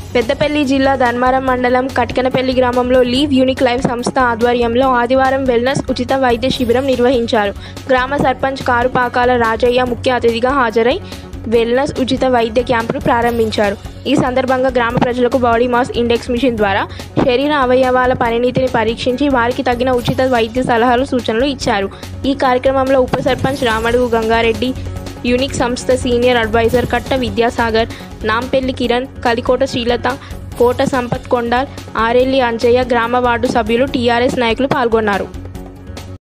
పెద్దపల్లి జిల్లా ధర్మారం మండలం కట్కనపల్లి గ్రామంలో లీవ్ యూనిక్ లైఫ్ సంస్థ ఆధ్వర్యంలో ఆదివారం వెల్నెస్ ఉచిత వైద్య శిబిరం నిర్వహించారు గ్రామ సర్పంచ్ కారుపాకాల రాజయ్య ముఖ్య అతిథిగా హాజరై వెల్నెస్ ఉచిత వైద్య క్యాంపును ప్రారంభించారు ఈ సందర్భంగా గ్రామ ప్రజలకు బాడీ మాస్ ఇండెక్స్ మిషన్ ద్వారా శరీర అవయవాల పరిణితిని పరీక్షించి వారికి తగిన ఉచిత వైద్య సలహాలు సూచనలు ఇచ్చారు ఈ కార్యక్రమంలో ఉప సర్పంచ్ రామడుగు గంగారెడ్డి యూనిక్ సంస్థ సీనియర్ అడ్వైజర్ కట్ట విద్యాసాగర్ నాంపెల్లి కిరణ్ కలికోట శ్రీలత కోట సంపత్ కొండాల్ ఆరెల్లి అంజయ్య గ్రామ వార్డు సభ్యులు టీఆర్ఎస్ నాయకులు పాల్గొన్నారు